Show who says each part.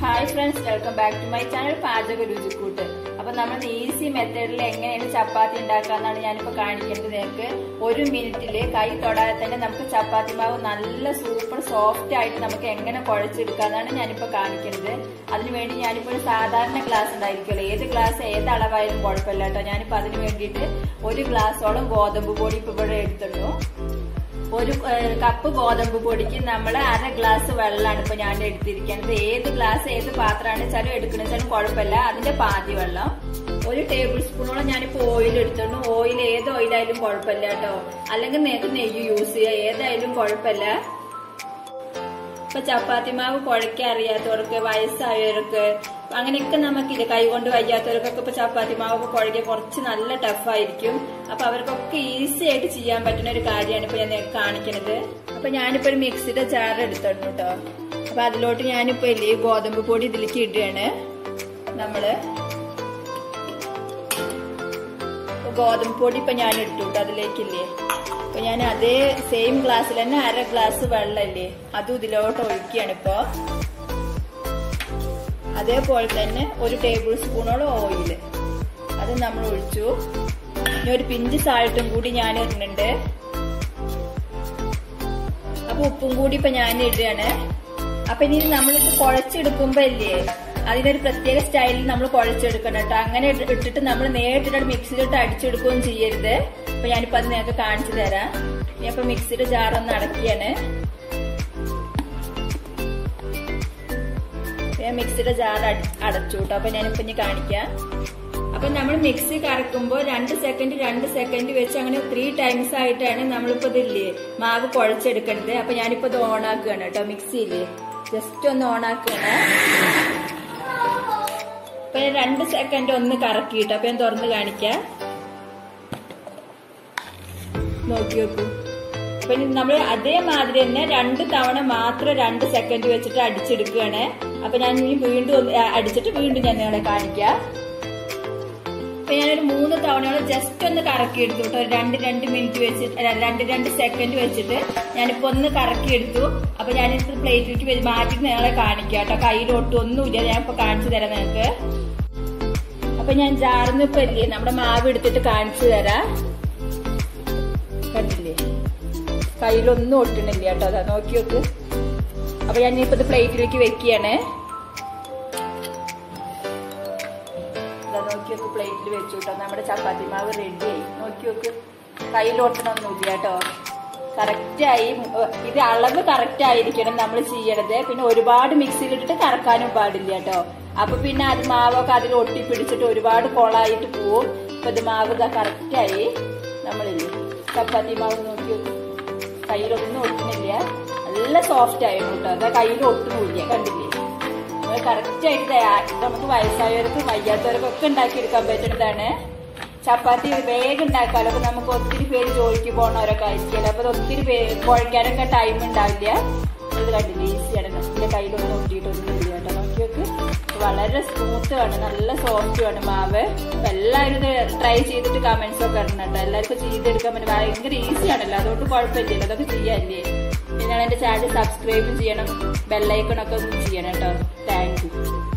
Speaker 1: hi friends welcome back to my channel പാചക രുചിക്കൂട്ട് അപ്പൊ നമ്മൾ ഈസി മെത്തേഡിൽ എങ്ങനെയാണ് ചപ്പാത്തി ഉണ്ടാക്കാന്നാണ് ഞാനിപ്പോ കാണിക്കുന്നത് നിങ്ങൾക്ക് ഒരു മിനിറ്റില് കൈ തൊടാതെ തന്നെ നമുക്ക് ചപ്പാത്തി മാവ് നല്ല സൂപ്പർ സോഫ്റ്റ് ആയിട്ട് നമുക്ക് എങ്ങനെ കുഴച്ചെടുക്കാന്നാണ് ഞാനിപ്പോ കാണിക്കുന്നത് അതിനുവേണ്ടി ഞാനിപ്പോ ഒരു സാധാരണ ഗ്ലാസ് ഉണ്ടായിരിക്കുമല്ലോ ഏത് ഗ്ലാസ് ഏത് അളവായാലും കുഴപ്പമില്ല കേട്ടോ ഞാനിപ്പോ അതിന് വേണ്ടിയിട്ട് ഒരു ഗ്ലാസോളം ഗോതമ്പ് പൊടി ഇപ്പൊ ഇവിടെ എടുത്തിട്ടു ഒരു ഏഹ്, കപ്പ് ഗോതമ്പ് പൊടിക്ക് നമ്മൾ അര ഗ്ലാസ് വെള്ളമാണ് ഇപ്പൊ ഞാൻ എടുത്തിരിക്കുന്നത് ഏത് ഗ്ലാസ് ഏത് പാത്രമാണ് വെച്ചാലും എടുക്കണെച്ചാലും കുഴപ്പമില്ല അതിന്റെ പാതി വെള്ളം ഒരു ടേബിൾ സ്പൂണോളം ഞാനിപ്പോ ഓയിൽ എടുത്തോണ്ട് ഓയിൽ ഏത് ഓയിലായാലും കുഴപ്പമില്ല കേട്ടോ അല്ലെങ്കിൽ നിങ്ങൾക്ക് നെയ്യ് യൂസ് ചെയ്യുക ഏതായാലും കുഴപ്പമില്ല ഇപ്പൊ ചപ്പാത്തി മാവ് കുഴയ്ക്കാൻ അറിയാത്തവർക്ക് വയസ്സായവർക്ക് അങ്ങനെയൊക്കെ നമുക്കില്ല കൈകൊണ്ട് വയ്യാത്തവർക്കൊക്കെ ഇപ്പൊ ചപ്പാത്തി മാവ് ഒക്കെ കുഴയ്ക്കാൻ കുറച്ച് നല്ല ടഫായിരിക്കും അപ്പൊ അവർക്കൊക്കെ ഈസി ആയിട്ട് ചെയ്യാൻ പറ്റുന്ന ഒരു കാര്യമാണ് ഇപ്പൊ ഞാൻ നിങ്ങൾക്ക് കാണിക്കുന്നത് അപ്പൊ ഞാനിപ്പോ ഒരു മിക്സിയുടെ ചാറ് എടുത്തിട്ടുണ്ട് കേട്ടോ അപ്പൊ അതിലോട്ട് ഞാനിപ്പോ ഇല്ലേ ഈ ഗോതമ്പ് പൊടി ഇതിലേക്ക് ഇടുകയാണ് നമ്മള് ഇപ്പൊ ഗോതമ്പ് പൊടി ഇപ്പൊ ഞാൻ ഇട്ടു കേട്ടോ അതിലേക്കില്ലേ അപ്പൊ ഞാൻ അതേ സെയിം ഗ്ലാസ്സിൽ തന്നെ അര ഗ്ലാസ് വെള്ളമില്ലേ അതും ഇതിലോട്ട് ഒഴിക്കുകയാണ് ഇപ്പൊ അതേപോലെ തന്നെ ഒരു ടേബിൾ സ്പൂണോളം ഓയില് അത് നമ്മൾ ഒഴിച്ചു ഇനി ഒരു പിഞ്ച് സാൾട്ടും കൂടി ഞാൻ ഇടുന്നുണ്ട് അപ്പൊ ഉപ്പും കൂടി ഇപ്പൊ ഞാൻ ഇടുകയാണ് അപ്പൊ ഇനി നമ്മളിത് കുഴച്ചെടുക്കുമ്പോ ഇല്ലേ അതിനൊരു പ്രത്യേക സ്റ്റൈലിൽ നമ്മൾ കുഴച്ചെടുക്കണം കേട്ടോ അങ്ങനെ ഇട്ട് ഇട്ടിട്ട് നമ്മൾ നേരിട്ടിട്ട് മിക്സിയിലിട്ട് അടിച്ചെടുക്കുകയും ചെയ്യരുത് അപ്പൊ ഞാനിപ്പോ അത് നിങ്ങൾക്ക് കാണിച്ചു തരാം ഇനി അപ്പൊ മിക്സിയുടെ ജാറൊന്ന് അടക്കിയാണ് ഞാൻ മിക്സിയുടെ ജാർ അടച്ചു കേട്ടോ അപ്പൊ ഞാനിപ്പോ ഇനി കാണിക്കാം അപ്പൊ നമ്മൾ മിക്സി കറക്കുമ്പോൾ രണ്ട് സെക്കൻഡ് രണ്ട് സെക്കൻഡ് വെച്ച് അങ്ങനെ ത്രീ ടൈംസ് ആയിട്ടാണ് നമ്മളിപ്പോ ഇതില്ലേ മാവ് കുഴച്ചെടുക്കേണ്ടത് അപ്പൊ ഞാനിപ്പോ ഇത് ഓണാക്കുകയാണ് കേട്ടോ മിക്സിയില് ജസ്റ്റ് ഒന്ന് ഓണാക്കുകയാണ് അപ്പൊ ഞാൻ രണ്ട് സെക്കൻഡ് ഒന്ന് കറക്കിയിട്ട് അപ്പൊ ഞാൻ തുറന്ന് കാണിക്കാം നോക്കി നോക്കൂ അപ്പൊ നമ്മൾ അതേമാതിരി തന്നെ രണ്ട് തവണ മാത്രം രണ്ട് സെക്കൻഡ് വെച്ചിട്ട് അടിച്ചെടുക്കുകയാണ് അപ്പൊ ഞാൻ ഇനി വീണ്ടും ഒന്ന് അടിച്ചിട്ട് വീണ്ടും ഞാൻ നിങ്ങളെ കാണിക്കാം അപ്പൊ ഞാനൊരു മൂന്ന് തവണയോളം ജസ്റ്റ് ഒന്ന് കറക്കി എടുത്തു കേട്ടോ ഒരു രണ്ട് രണ്ട് മിനിറ്റ് വെച്ചിട്ട് അല്ല, രണ്ട് രണ്ട് സെക്കൻഡ് വെച്ചിട്ട് ഞാനിപ്പോ ഒന്ന് കറക്കി എടുത്തു അപ്പൊ ഞാനിത് പ്ലേറ്റിലേക്ക് വെച്ച് മാറ്റി നിങ്ങളെ കാണിക്കാം കേട്ടോ കയ്യിലൊട്ടും ഒന്നുമില്ല ഞാൻ ഇപ്പൊ കാണിച്ചു തരാം നിങ്ങൾക്ക് അപ്പൊ ഞാൻ ജാർന്ന് ഇപ്പൊ ഇല്ലേ നമ്മുടെ മാവ് എടുത്തിട്ട് കാണിച്ചു തരാം കണ്ടില്ലേ കയ്യിലൊന്നും ഒട്ടണില്ല കേട്ടോ അതാ നോക്കി നോക്ക് അപ്പൊ ഞാൻ ഇപ്പൊ ഇത് പ്ലേറ്റിലേക്ക് വെക്കുകയാണ് ഇതാ നോക്കി നോക്ക് പ്ലേറ്റിൽ വെച്ചു കേട്ടോ നമ്മുടെ ചപ്പാത്തി മാവ് റെഡിയായി നോക്കി നോക്ക് കയ്യിൽ ഒട്ടണമൊന്നുമില്ല കേട്ടോ കറക്റ്റായി ഇത് അളവ് കറക്റ്റ് ആയിരിക്കണം നമ്മൾ ചെയ്യണത് പിന്നെ ഒരുപാട് മിക്സിയിലിട്ടിട്ട് കറക്കാനും പാടില്ല കേട്ടോ അപ്പൊ പിന്നെ അത് മാവൊക്കെ അതിൽ ഒട്ടിപ്പിടിച്ചിട്ട് ഒരുപാട് കൊളായിട്ട് പോവും ഇപ്പൊ ഇത് മാവ് ഇതാ കറക്റ്റായി നമ്മളില്ലേ ചപ്പാത്തി മാവ് നോക്കി നോക്ക് കയ്യിലൊന്നും ഒട്ടുന്നില്ല നല്ല സോഫ്റ്റ് ആയിരുന്നു കേട്ടോ അതാ കയ്യിൽ ഒട്ടുന്നില്ല കണ്ടില്ലേ നമ്മൾ കറക്റ്റ് ആയിട്ട് തയ്യാ- ഇത് നമുക്ക് വയസ്സായവർക്കും വയ്യാത്തവർക്കും ഒക്കെ ഉണ്ടാക്കിയെടുക്കാൻ പറ്റുന്നതാണ് ചപ്പാത്തി വേഗം ഉണ്ടാക്കാമല്ലോ അപ്പൊ നമുക്ക് ഒത്തിരി പേര് ജോലിക്ക് പോകണവരൊക്കെ ആയിരിക്കുമല്ലോ അപ്പൊ ഇത് ഒത്തിരി പേര് കുഴക്കാനൊക്കെ ടൈം ഉണ്ടാവില്ല ഇത് കണ്ടില്ലേ ഈസിയാണ് എന്റെ കയ്യിലൊന്നും ഒട്ടിയിട്ടൊന്നും ഇല്ല കേട്ടോ നോക്കി നോക്ക് ഇത് വളരെ സ്മൂത്ത് ആണ് നല്ല സോഫ്റ്റ് ആണ് മാവ് അപ്പൊ എല്ലാവരും ഇത് ട്രൈ ചെയ്തിട്ട് കമന്റ്സ് ഒക്കെ ഇടണം കേട്ടോ എല്ലാവർക്കും ചെയ്തെടുക്കാൻ പറ്റും ഭയങ്കര ഈസി ആണല്ലോ അതുകൊണ്ട് കുഴപ്പമില്ലല്ലോ അതൊക്കെ ചെയ്യാല്ലേ നിങ്ങൾ എന്റെ ചാനൽ സബ്സ്ക്രൈബും ചെയ്യണം ബെല്ലൈക്കണൊക്കെ ഒന്ന് ചെയ്യണം കേട്ടോ താങ്ക് യു